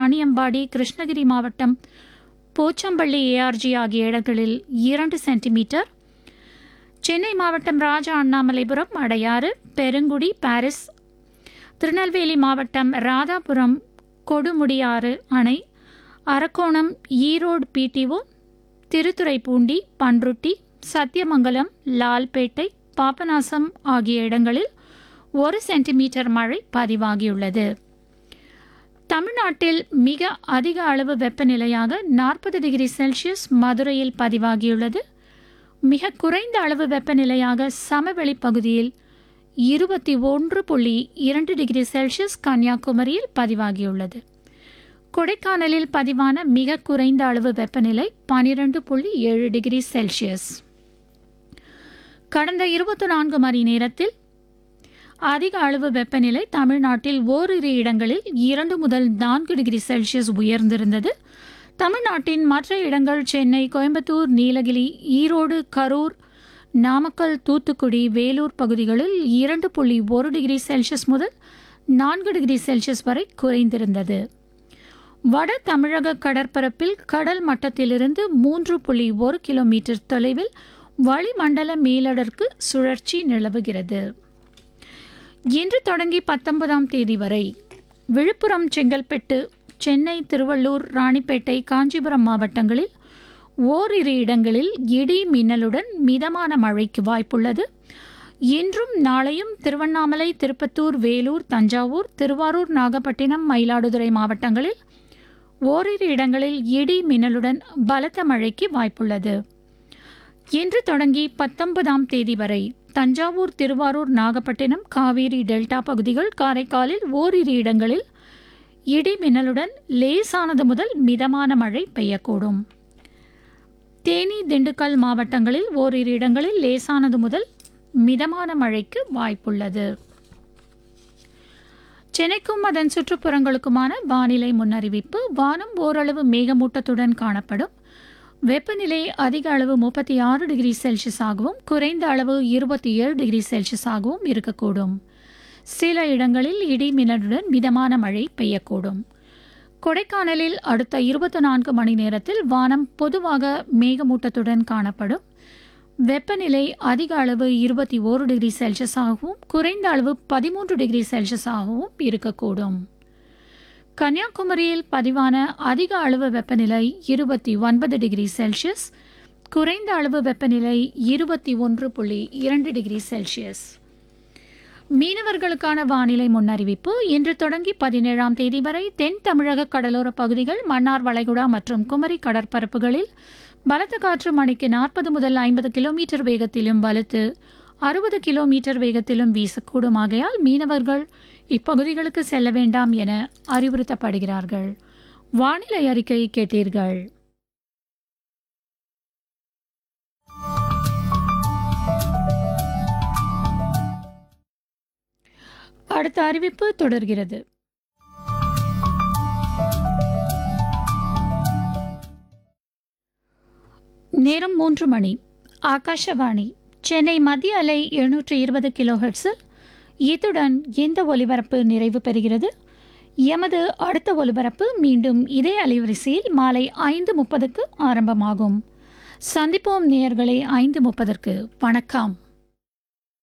வாணியம்பாடி கிருஷ்ணகிரி மாவட்டம் போச்சம்பள்ளி ஏஆர்ஜி ஆகிய இடங்களில் இரண்டு சென்டிமீட்டர் சென்னை மாவட்டம் ராஜா அண்ணாமலைபுரம் அடையாறு பெருங்குடி பாரிஸ் திருநெல்வேலி மாவட்டம் ராதாபுரம் கொடுமுடியாறு அணை அரக்கோணம் ஈரோடு பிடிஓ திருத்துறைப்பூண்டி பன்ருட்டி சத்தியமங்கலம் லால்பேட்டை பாபநாசம் ஆகிய இடங்களில் ஒரு சென்டிமீட்டர் மழை பதிவாகியுள்ளது தமிழ்நாட்டில் மிக அதிக அளவு வெப்பநிலையாக நாற்பது டிகிரி செல்சியஸ் மதுரையில் பதிவாகியுள்ளது மிக குறைந்த அளவு வெப்பநிலையாக சமவெளி பகுதியில் இருபத்தி ஒன்று புள்ளி இரண்டு டிகிரி செல்சியஸ் கன்னியாகுமரியில் பதிவாகியுள்ளது கொடைக்கானலில் பதிவான மிக குறைந்த அளவு வெப்பநிலை பனிரெண்டு புள்ளி ஏழு டிகிரி செல்சியஸ் கடந்த இருபத்தி நான்கு மணி நேரத்தில் அதிக அளவு வெப்பநிலை தமிழ்நாட்டில் ஓரிரு இடங்களில் இரண்டு முதல் நான்கு டிகிரி செல்சியஸ் உயர்ந்திருந்தது தமிழ்நாட்டின் மற்ற இடங்கள் சென்னை கோயம்புத்தூர் நீலகிரி ஈரோடு கரூர் நாமக்கல் தூத்துக்குடி வேலூர் பகுதிகளில் இரண்டு புள்ளி ஒரு டிகிரி செல்சியஸ் முதல் நான்கு டிகிரி செல்சியஸ் வரை குறைந்திருந்தது வட தமிழக கடற்பரப்பில் கடல் மட்டத்திலிருந்து மூன்று புள்ளி ஒரு கிலோமீட்டர் தொலைவில் வளிமண்டல மேலடற்கு சுழற்சி நிலவுகிறது இன்று தொடங்கி பத்தொன்பதாம் தேதி வரை விழுப்புரம் செங்கல்பட்டு சென்னை திருவள்ளூர் ராணிப்பேட்டை காஞ்சிபுரம் மாவட்டங்களில் ஓரிரு இடங்களில் இடி மின்னலுடன் மிதமான மழைக்கு வாய்ப்புள்ளது இன்றும் நாளையும் திருவண்ணாமலை திருப்பத்தூர் வேலூர் தஞ்சாவூர் திருவாரூர் நாகப்பட்டினம் மயிலாடுதுறை மாவட்டங்களில் ஓரிரு இடங்களில் இடி மின்னலுடன் பலத்த மழைக்கு வாய்ப்புள்ளது இன்று தொடங்கி பத்தொன்பதாம் தேதி வரை தஞ்சாவூர் திருவாரூர் நாகப்பட்டினம் காவேரி டெல்டா பகுதிகள் காரைக்காலில் ஓரிரு இடங்களில் இடி மின்னலுடன் லேசானது முதல் மிதமான மழை பெய்யக்கூடும் தேனி திண்டுக்கல் மாவட்டங்களில் ஓரிரு இடங்களில் லேசானது முதல் மிதமான மழைக்கு வாய்ப்புள்ளது சென்னைக்கும் அதன் சுற்றுப்புறங்களுக்குமான வானிலை முன்னறிவிப்பு வானம் ஓரளவு மேகமூட்டத்துடன் காணப்படும் வெப்பநிலை அதிக அளவு முப்பத்தி ஆறு டிகிரி செல்சியஸ் ஆகவும் குறைந்த அளவு இருபத்தி ஏழு டிகிரி செல்சியஸ் ஆகவும் இருக்கக்கூடும் சில இடங்களில் இடி மின்னலுடன் மிதமான மழை பெய்யக்கூடும் கொடைக்கானலில் அடுத்த இருபத்தி நான்கு மணி நேரத்தில் வானம் பொதுவாக மேகமூட்டத்துடன் காணப்படும் வெப்பநிலை அதிக அளவு இருபத்தி ஓரு டிகிரி செல்சியஸ் ஆகவும் குறைந்த அளவு பதிமூன்று டிகிரி செல்சியஸ் ஆகவும் இருக்கக்கூடும் கன்னியாகுமரியில் பதிவான அதிக அளவு வெப்பநிலை இருபத்தி ஒன்பது டிகிரி செல்சியஸ் குறைந்த அளவு வெப்பநிலை இருபத்தி ஒன்று புள்ளி இரண்டு டிகிரி செல்சியஸ் மீனவர்களுக்கான வானிலை முன்னறிவிப்பு இன்று தொடங்கி பதினேழாம் தேதி வரை தென் தமிழக கடலோர பகுதிகள் மன்னார் வளைகுடா மற்றும் குமரி கடற்பரப்புகளில் பலத்த காற்று மணிக்கு நாற்பது முதல் ஐம்பது கிலோமீட்டர் வேகத்திலும் வலுத்து அறுபது கிலோமீட்டர் வேகத்திலும் வீசக்கூடும் ஆகையால் மீனவர்கள் இப்பகுதிகளுக்கு செல்ல வேண்டாம் என அறிவுறுத்தப்படுகிறார்கள் வானிலை அறிக்கை கேட்டீர்கள் அடுத்த அறிவிப்பு தொடர்கிறது நேரம் மூன்று மணி ஆகாஷவாணி சென்னை மத்திய அலை எழுநூற்று இருபது கிலோஹெர்ட்ஸில் இத்துடன் இந்த ஒலிபரப்பு நிறைவு பெறுகிறது எமது அடுத்த ஒலிபரப்பு மீண்டும் இதே அலைவரிசையில் மாலை ஐந்து முப்பதுக்கு ஆரம்பமாகும் சந்திப்போம் நேயர்களே ஐந்து முப்பதற்கு வணக்கம்